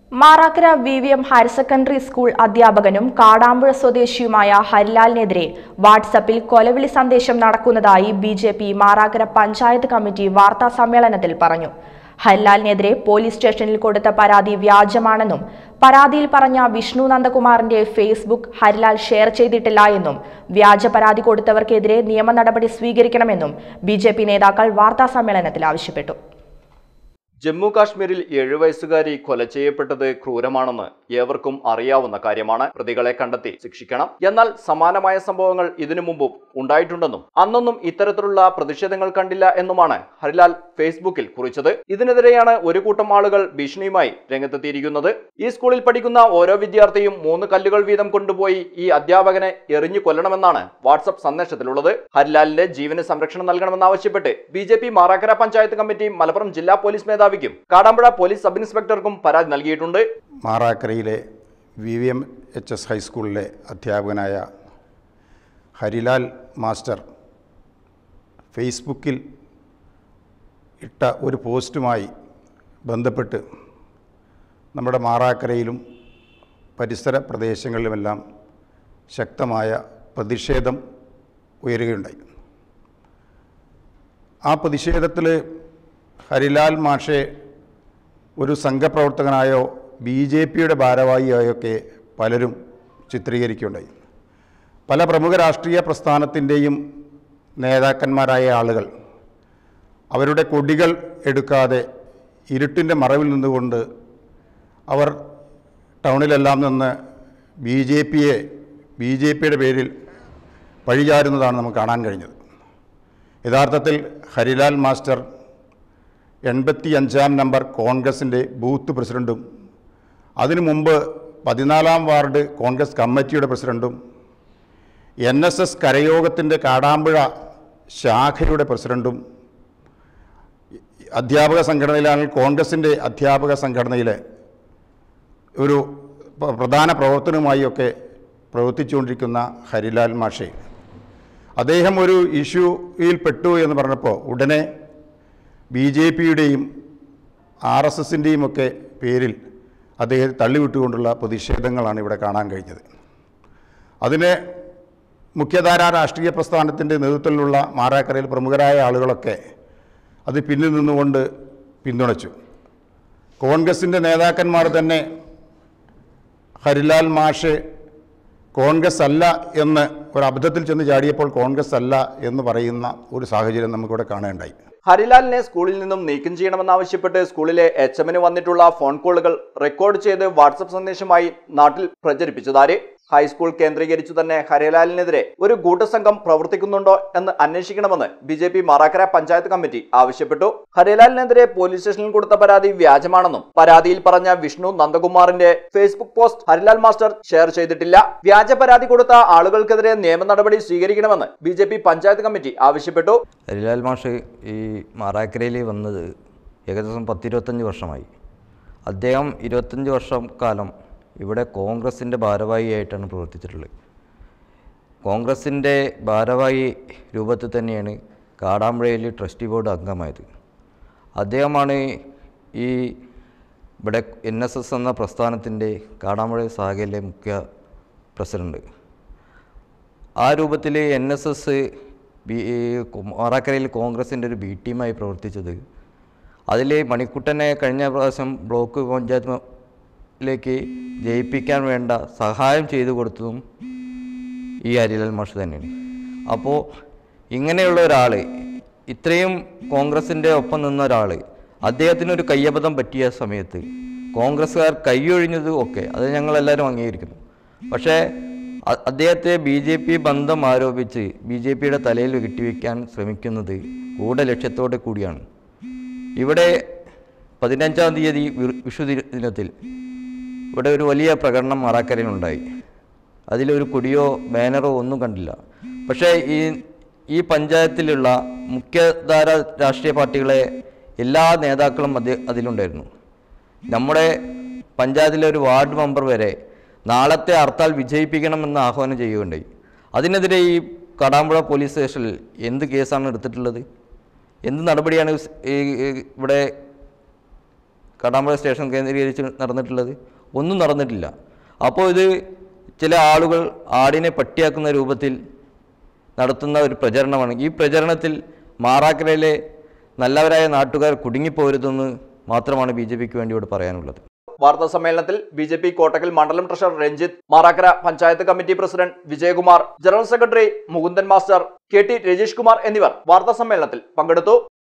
Marakkara V V M higher secondary school അധ്യാപകനും കാടാമ്പുഴ സ്വദേശിയുമായ ഹരിലാലിനെതിരെ വാട്സപ്പിൽ കൊലവിളി സന്ദേശം നടക്കുന്നതായി B J P Marakkara panchayat committee വാർത്താ സമ്മേളനത്തിൽ പറഞ്ഞു ഹരിലാലിനെതിരെ പോലീസ് സ്റ്റേഷനിൽ കൊടുത്ത പരാതി വ്യാജമാണെന്നും പരാതിയിൽ പറഞ്ഞ വിഷ്ണു നന്ദകുമാറിന്റെ ഫേസ്ബുക്ക് ഹരിലാൽ ഷെയർ ചെയ്തിട്ടില്ല എന്നും വ്യാജ പരാതി കൊടുത്തവർക്കെതിരെ നിയമ നടപടി സ്വീകരിക്കണമെന്നും ബി നേതാക്കൾ വാർത്താ സമ്മേളനത്തിൽ ആവശ്യപ്പെട്ടു ജമ്മു കാശ്മീരിൽ ഏഴു വയസ്സുകാരി കൊല ചെയ്യപ്പെട്ടത് ക്രൂരമാണെന്ന് ഏവർക്കും അറിയാവുന്ന കാര്യമാണ് പ്രതികളെ കണ്ടെത്തി ശിക്ഷിക്കണം എന്നാൽ സമാനമായ സംഭവങ്ങൾ ഇതിനു മുമ്പും ഉണ്ടായിട്ടുണ്ടെന്നും അന്നൊന്നും ഇത്തരത്തിലുള്ള പ്രതിഷേധങ്ങൾ കണ്ടില്ല എന്നുമാണ് ഹരിലാൽ ഫേസ്ബുക്കിൽ കുറിച്ചത് ഇതിനെതിരെയാണ് ഒരു കൂട്ടം ആളുകൾ ഭീഷണിയുമായി രംഗത്തെത്തിയിരിക്കുന്നത് ഈ സ്കൂളിൽ പഠിക്കുന്ന ഓരോ വിദ്യാർത്ഥിയും മൂന്ന് കല്ലുകൾ വീതം കൊണ്ടുപോയി ഈ അധ്യാപകനെ എറിഞ്ഞു കൊല്ലണമെന്നാണ് വാട്സപ്പ് സന്ദേശത്തിലുള്ളത് ഹരിലാലിന്റെ ജീവന് സംരക്ഷണം നൽകണമെന്നാവശ്യപ്പെട്ട് B J P Marakkara panchayat committee Malappuram ജില്ലാ പോലീസ് മേധാവിക്കും കാടാമ്പുഴ പോലീസ് സബ് ഇൻസ്പെക്ടർക്കും പരാതി നൽകിയിട്ടുണ്ട് മാറാക്കരയിലെ V V M H S ഹൈസ്കൂളിലെ അധ്യാപകനായ ഹരിലാൽ മാസ്റ്റർ ഫേസ്ബുക്കിൽ ഇട്ട ഒരു പോസ്റ്റുമായി ബന്ധപ്പെട്ട് നമ്മുടെ മാറാക്കരയിലും പരിസര പ്രദേശങ്ങളിലുമെല്ലാം ശക്തമായ പ്രതിഷേധം ഉയരുകയുണ്ടായി ആ പ്രതിഷേധത്തിൽ ഹരിലാൽ മാഷെ ഒരു സംഘപ്രവർത്തകനായോ ബി ജെ പിയുടെ ഭാരവാഹിയായോ ഒക്കെ പലരും ചിത്രീകരിക്കുകയുണ്ടായി പല പ്രമുഖ രാഷ്ട്രീയ പ്രസ്ഥാനത്തിൻ്റെയും നേതാക്കന്മാരായ ആളുകൾ അവരുടെ കൊടികൾ എടുക്കാതെ ഇരുട്ടിൻ്റെ മറവിൽ നിന്നുകൊണ്ട് അവർ ടൗണിലെല്ലാം നിന്ന് ബി ജെ പിയെ ബി ജെ പിയുടെ പേരിൽ പഴിചാരുന്നതാണ് നമുക്ക് കാണാൻ കഴിഞ്ഞത് യഥാർത്ഥത്തിൽ ഹരിലാൽ മാസ്റ്റർ എൺപത്തി അഞ്ചാം നമ്പർ കോൺഗ്രസിൻ്റെ ബൂത്ത് പ്രസിഡൻറ്റും അതിനു മുമ്പ് പതിനാലാം വാർഡ് കോൺഗ്രസ് കമ്മിറ്റിയുടെ പ്രസിഡൻറ്റും എൻ എസ് എസ് കരയോഗത്തിൻ്റെ കാടാമ്പുഴ ശാഖയുടെ പ്രസിഡൻറ്റും അധ്യാപക സംഘടനയിലാണ് കോൺഗ്രസിൻ്റെ അധ്യാപക സംഘടനയിലെ ഒരു പ്ര- പ്രധാന പ്രവർത്തനവുമായി ഒക്കെ പ്രവർത്തിച്ചുകൊണ്ടിരിക്കുന്ന ഹരിലാൽ മാഷെ അദ്ദേഹം ഒരു ഇഷ്യൂയിൽ പെട്ടു എന്ന് പറഞ്ഞപ്പോൾ ഉടനെ ബി ജെ പിയുടെയും ആർ എസ് എസിൻ്റെയും ഒക്കെ പേരിൽ അദ്ദേഹത്തെ തള്ളിവിട്ടുകൊണ്ടുള്ള പ്രതിഷേധങ്ങളാണ് ഇവിടെ കാണാൻ കഴിഞ്ഞത് അതിന് മുഖ്യധാര രാഷ്ട്രീയ പ്രസ്ഥാനത്തിൻ്റെ നേതൃത്വത്തിലുള്ള മാറാക്കരയിൽ പ്രമുഖരായ ആളുകളൊക്കെ അത് പിന്നിൽ നിന്നുകൊണ്ട് പിന്തുണച്ചു കോൺഗ്രസിൻ്റെ നേതാക്കന്മാർ തന്നെ ഹരിലാൽ മാഷ് കോൺഗ്രസ് അല്ല എന്ന് ഒരു അബദ്ധത്തിൽ ചെന്ന് ചാടിയപ്പോൾ കോൺഗ്രസ് അല്ല എന്ന് പറയുന്ന ഒരു സാഹചര്യം നമുക്കിവിടെ കാണേണ്ടായി ഹരിലാലിനെ സ്കൂളിൽ നിന്നും നീക്കം ചെയ്യണമെന്നാവശ്യപ്പെട്ട് സ്കൂളിലെ എച്ച് എമ്മിന് വന്നിട്ടുള്ള ഫോൺ കോളുകൾ റെക്കോർഡ് ചെയ്ത് വാട്സപ്പ് സന്ദേശമായി നാട്ടിൽ പ്രചരിപ്പിച്ചതാര് ഹൈസ്കൂൾ കേന്ദ്രീകരിച്ചു തന്നെ ഹരിലാലിനെതിരെ ഒരു ഗൂഢസംഘം പ്രവർത്തിക്കുന്നുണ്ടോ എന്ന് അന്വേഷിക്കണമെന്ന് B J P Marakkara panchayat committee ആവശ്യപ്പെട്ടു ഹരിലാലിനെതിരെ പോലീസ് സ്റ്റേഷനിൽ കൊടുത്ത പരാതി വ്യാജമാണെന്നും പരാതിയിൽ പറഞ്ഞ വിഷ്ണു നന്ദകുമാറിന്റെ Facebook post Harilal master share ചെയ്തിട്ടില്ല വ്യാജ പരാതി കൊടുത്ത ആളുകൾക്കെതിരെ നിയമ നടപടി സ്വീകരിക്കണമെന്ന് ബി പഞ്ചായത്ത് കമ്മിറ്റി ആവശ്യപ്പെട്ടു ഹരിലാൽ മാഷ് ഈ മാറാക്കരയിൽ വന്നത് ഏകദേശം പത്തിരുപത്തഞ്ച് വർഷമായി അദ്ദേഹം ഇരുപത്തഞ്ച് വർഷം കാലം ഇവിടെ കോൺഗ്രസിൻ്റെ ഭാരവാഹിയായിട്ടാണ് പ്രവർത്തിച്ചിട്ടുള്ളത് കോൺഗ്രസിൻ്റെ ഭാരവാഹി രൂപത്തിൽ തന്നെയാണ് കാടാമ്പുഴയിൽ ട്രസ്റ്റി ബോർഡ് അംഗമായത് അദ്ദേഹമാണ് ഈ ഇവിടെ എൻ എസ് എസ് എന്ന പ്രസ്ഥാനത്തിൻ്റെ കാടാമ്പുഴ ശാഖയിലെ മുഖ്യ പ്രസിഡന്റ് ആ രൂപത്തിൽ എൻ എസ് എസ് ബി മാറാക്കരയിൽ കോൺഗ്രസിൻ്റെ ഒരു ബി ടീമായി പ്രവർത്തിച്ചത് അതിൽ മണിക്കുട്ടനെ കഴിഞ്ഞ പ്രാവശ്യം ബ്ലോക്ക് പഞ്ചായത്തിലേക്ക് ജയിപ്പിക്കാൻ വേണ്ട സഹായം ചെയ്തു കൊടുത്തതും ഈ ഹരിലാൽ മാഷ് തന്നെയാണ് അപ്പോൾ ഇങ്ങനെയുള്ള ഒരാൾ ഇത്രയും കോൺഗ്രസിൻ്റെ ഒപ്പം നിന്ന ഒരാൾ അദ്ദേഹത്തിനൊരു കയ്യബദ്ധം പറ്റിയ സമയത്ത് കോൺഗ്രസ്സുകാർ കൈയൊഴിഞ്ഞത് ഒക്കെ അത് ഞങ്ങളെല്ലാവരും അംഗീകരിക്കുന്നു പക്ഷേ അ- അദ്ദേഹത്തെ ബി ജെ പി ബന്ധം ആരോപിച്ച് ബി ജെ പിയുടെ തലയിൽ കെട്ടിവെക്കാൻ ശ്രമിക്കുന്നത് ഗൂഢലക്ഷ്യത്തോടെ കൂടിയാണ് ഇവിടെ പതിനഞ്ചാം തീയതി വി- വിഷു ദിന- ദിനത്തിൽ ഇവിടെ ഒരു വലിയ പ്രകടനം മറാക്കരയിലുണ്ടായി അതിലൊരു കൊടിയോ ബാനറോ ഒന്നും കണ്ടില്ല പക്ഷേ ഈ ഈ പഞ്ചായത്തിലുള്ള മുഖ്യധാര രാഷ്ട്രീയ പാർട്ടികളെ എല്ലാ നേതാക്കളും അതി അതിലുണ്ടായിരുന്നു നമ്മുടെ പഞ്ചായത്തിലെ ഒരു വാർഡ് മെമ്പർ വരെ നാളത്തെ ഹർത്താൽ വിജയിപ്പിക്കണമെന്ന് ആഹ്വാനം ചെയ്യുകയുണ്ടായി അതിനെതിരെ ഈ കടാമ്പുഴ പോലീസ് സ്റ്റേഷനിൽ എന്ത് കേസാണ് എടുത്തിട്ടുള്ളത് എന്ത് നടപടിയാണ് സ് ഈ- ഈ ഇവിടെ കടാമ്പുഴ സ്റ്റേഷൻ കേന്ദ്രീകരിച്ച് നടന്നിട്ടുള്ളത് ഒന്നും നടന്നിട്ടില്ല അപ്പോൾ ഇത് ചില ആളുകൾ ആടിനെ പട്ടിയാക്കുന്ന രൂപത്തിൽ നടത്തുന്ന ഒരു പ്രചരണമാണ് ഈ പ്രചരണത്തിൽ മാറാക്കരയിലെ നല്ലവരായ നാട്ടുകാർ കുടുങ്ങിപ്പോരുതെന്ന് മാത്രമാണ് ബി ജെ പിക്ക് വേണ്ടി ഇവിടെ പറയാനുള്ളത് വാർത്താ സമ്മേളനത്തിൽ ബി ജെ പി കോട്ടക്കൽ മണ്ഡലം treasurer Ranjith Marakkara panchayat committee president Vijayakumar general secretary Mukundan master K T Rajeesh Kumar എന്നിവർ വാർത്താ സമ്മേളനത്തിൽ പങ്കെടുത്തു